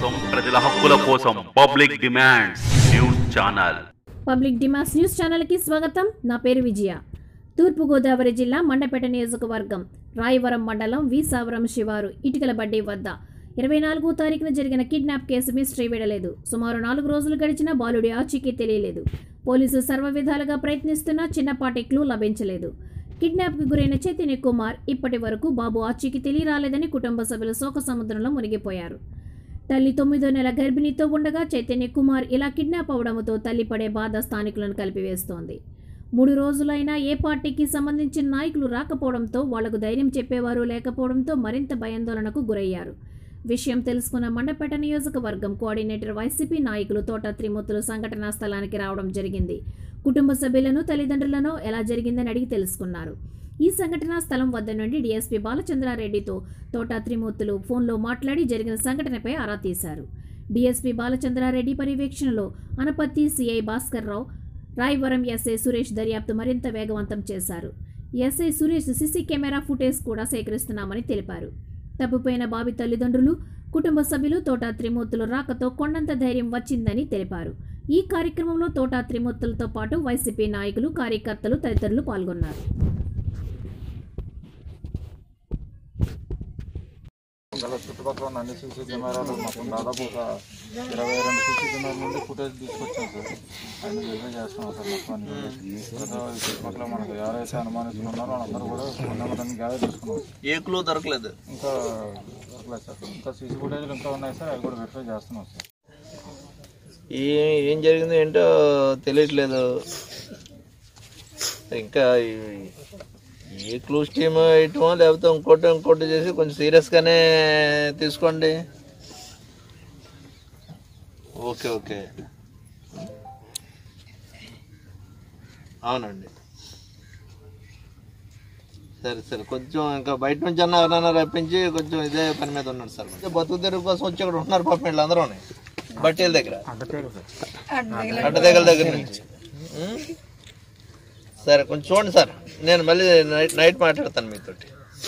కోసం ప్రజల హక్కుల కోసం public demands news channel public demands news ఛానల్కి స్వాగతం నా పేరు విజయ తూర్పుగోదావరి జిల్లా మండపేట నియోజకవర్గం రాయవరం మండలం వీసావరం శివారు ఇటుకల బడ్డీ వద్ద ఇరవై నాలుగో తారీఖున జరిగిన కిడ్నాప్ కేసు మిస్టరీ వీడలేదు సుమారు నాలుగు రోజులు గడిచిన బాలుడి ఆచూకీ తెలియలేదు పోలీసులు సర్వ విధాలుగా ప్రయత్నిస్తున్నా చిన్నపాటి క్లూ లభించలేదు కిడ్నాప్కి గురైన చైతన్య కుమార్ ఇప్పటి వరకు బాబు ఆచూకీ తెలియరాలేదని కుటుంబ సభ్యులు శోక సముద్రంలో మునిగిపోయారు తల్లి తొమ్మిదో నెల గర్భిణితో ఉండగా చైతన్య కుమార్ ఇలా కిడ్నాప్ అవడంతో తల్లి పడే బాధ స్థానికులను కలిపివేస్తోంది మూడు రోజులైనా ఏ పార్టీకి సంబంధించిన నాయకులు రాకపోవడంతో వాళ్లకు ధైర్యం చెప్పేవారు లేకపోవడంతో మరింత భయాందోళనకు గురయ్యారు విషయం తెలుసుకున్న మండపేట నియోజకవర్గం కోఆర్డినేటర్ వైసీపీ నాయకులు తోట త్రిమూర్తులు సంఘటనా స్థలానికి రావడం జరిగింది కుటుంబ సభ్యులను తల్లిదండ్రులను ఎలా జరిగిందని అడిగి తెలుసుకున్నారు ఈ సంఘటనా స్థలం వద్ద నుండి డీఎస్పీ బాలచంద్రారెడ్డితో తోట త్రిమూర్తులు ఫోన్లో మాట్లాడి జరిగిన సంఘటనపై ఆరా తీశారు డీఎస్పీ బాలచంద్రారెడ్డి పర్యవేక్షణలో అనపత్తి సిఐ భాస్కర్ రావు రాయవరం ఎస్ఐ సురేష్ దర్యాప్తు మరింత వేగవంతం చేశారు SI Suresh CC camera footage కూడా సేకరిస్తున్నామని తెలిపారు తప్పిపోయిన బాబి తల్లిదండ్రులు కుటుంబ సభ్యులు తోట త్రిమూర్తులు రాకతో కొండంత ధైర్యం వచ్చిందని తెలిపారు ఈ కార్యక్రమంలో తోట త్రిమూర్తులతో పాటు వైసీపీ నాయకులు కార్యకర్తలు తదితరులు పాల్గొన్నారు గల చుట్టుపక్కల ఉన్న అన్ని సీసీ కెమెరాలు మాకు దాదాపు ఒక ఇరవై రెండు సీసీ కెమెరా నుండి ఫుటేజ్ తీసుకొచ్చాం సార్ ఆయన వెరిఫై చేస్తున్నాం సార్ మొత్తాన్ని తర్వాత ఈ చుట్టుపక్కల మనకు ఎవరైతే అనుమానిస్తున్నారో వాళ్ళందరూ కూడా ఫోన్ నెంబర్ అన్ని గ్యాదర్ చేసుకున్నాం ఏ క్లూ దొరకలేదు ఇంకా దొరకలేదు సార్ ఇంకా సీసీ ఫుటేజ్లు ఇంకా ఉన్నాయి సార్ అవి కూడా వెరిఫై చేస్తున్నాం సార్ ఏ ఏం జరిగిందో ఏంటో తెలియట్లేదు ఇంకా ఈ- ఏ క్లూస్ టీమ్ వేయటమో లేకపోతే ఇంకోటి ఇంకోటి చేసి కొంచెం సీరియస్గానే తీసుకోండి ఓకే ఓకే అవునండి సరే సరే కొంచెం ఇంకా బయట నుంచి అన్న ఎవరైనా రప్పించి కొంచెం ఇదే పని మీద ఉన్నాడు సార్ కొంచెం బతుకు తెరుగు కోసం వచ్చి ఇక్కడ ఉంటున్నారు పాపం వీళ్ళందరూ బట్టల దగ్గర అడ్డ దగ్గర దగ్గర నుంచి ఉం? సరే కొంచెం చూడండి సార్ నేను మళ్ళీ నైట్ నైట్ మాట్లాడతాను మీతోటి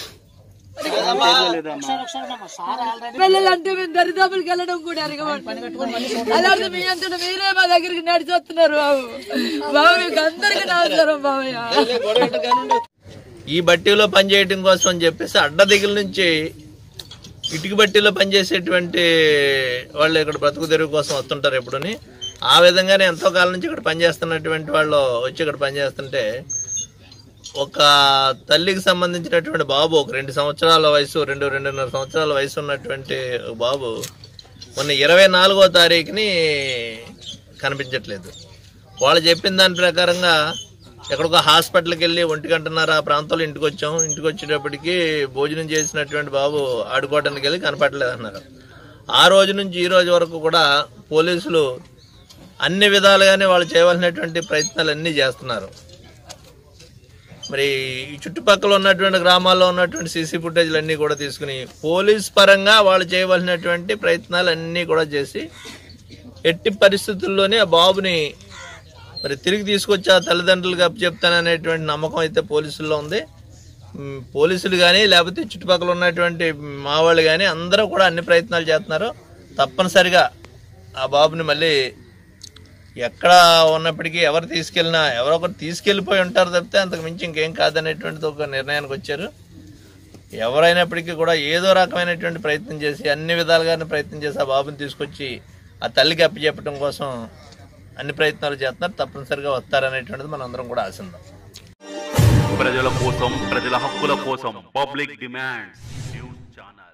పిల్లలంటే మేము దరిదాపులకు వెళ్ళడం కూడా అరగమండి అలాంటి మీ అంతా మీరే మా దగ్గరికి నడిచి వస్తున్నారు బాబు బాబు మీకు అందరికీ నమస్కారం బాబయ్య ఈ బట్టీలో పనిచేయడం కోసం అని చెప్పేసి అడ్డ దగ్గర నుంచి ఇటుక బట్టీలో పనిచేసేటువంటి వాళ్ళు ఇక్కడ బ్రతుకు తెరుగు కోసం వస్తుంటారు ఎప్పుడుని ఆ విధంగానే ఎంతో కాలం నుంచి ఇక్కడ పనిచేస్తున్నటువంటి వాళ్ళు వచ్చి ఇక్కడ పనిచేస్తుంటే ఒక తల్లికి సంబంధించినటువంటి బాబు ఒక రెండు సంవత్సరాల వయసు రెండు రెండున్నర సంవత్సరాల వయసు ఉన్నటువంటి ఒక బాబు మొన్న ఇరవై నాలుగో తారీఖుని కనిపించట్లేదు వాళ్ళు చెప్పిన దాని ప్రకారంగా ఎక్కడికో హాస్పిటల్కి వెళ్ళి ఒంటి గంటన్నర ఆ ప్రాంతంలో ఇంటికి వచ్చాం ఇంటికి వచ్చేటప్పటికి భోజనం చేసినటువంటి బాబు ఆడుకోవడానికి వెళ్ళి కనపడలేదు అన్నారు ఆ రోజు నుంచి ఈ రోజు వరకు కూడా పోలీసులు అన్ని విధాలుగానే వాళ్ళు చేయవలసినటువంటి ప్రయత్నాలు అన్నీ చేస్తున్నారు మరి ఈ చుట్టుపక్కల ఉన్నటువంటి గ్రామాల్లో ఉన్నటువంటి సీసీ ఫుటేజ్లు అన్నీ కూడా తీసుకుని పోలీస్ పరంగా వాళ్ళు చేయవలసినటువంటి ప్రయత్నాలు అన్నీ కూడా చేసి ఎట్టి పరిస్థితుల్లోనే ఆ బాబుని మరి తిరిగి తీసుకొచ్చి ఆ తల్లిదండ్రులకు అప్పచెప్తాననేటువంటి నమ్మకం అయితే పోలీసుల్లో ఉంది మ్, పోలీసులు కానీ లేకపోతే చుట్టుపక్కల ఉన్నటువంటి మా వాళ్ళు కానీ అందరూ కూడా అన్ని ప్రయత్నాలు చేస్తున్నారు తప్పనిసరిగా ఆ బాబుని మళ్ళీ ఎక్కడ ఉన్నప్పటికీ ఎవరు తీసుకెళ్ళినా ఎవరో ఒకరు తీసుకెళ్ళిపోయి ఉంటారు తప్పితే అంతకు మించి ఇంకేం కాదనేటువంటిది ఒక నిర్ణయానికి వచ్చారు ఎవరైనప్పటికీ కూడా ఏదో రకమైనటువంటి ప్రయత్నం చేసి అన్ని విధాలుగానే ప్రయత్నం చేసి ఆ బాబుని తీసుకొచ్చి ఆ తల్లికి అప్పచెప్పడం కోసం అన్ని ప్రయత్నాలు చేస్తున్నారు తప్పనిసరిగా వస్తారనేటువంటిది మనం అందరం కూడా ఆశిద్దాం ప్రజల కోసం ప్రజల హక్కుల కోసం పబ్లిక్ డిమాండ్స్ న్యూస్ ఛానల్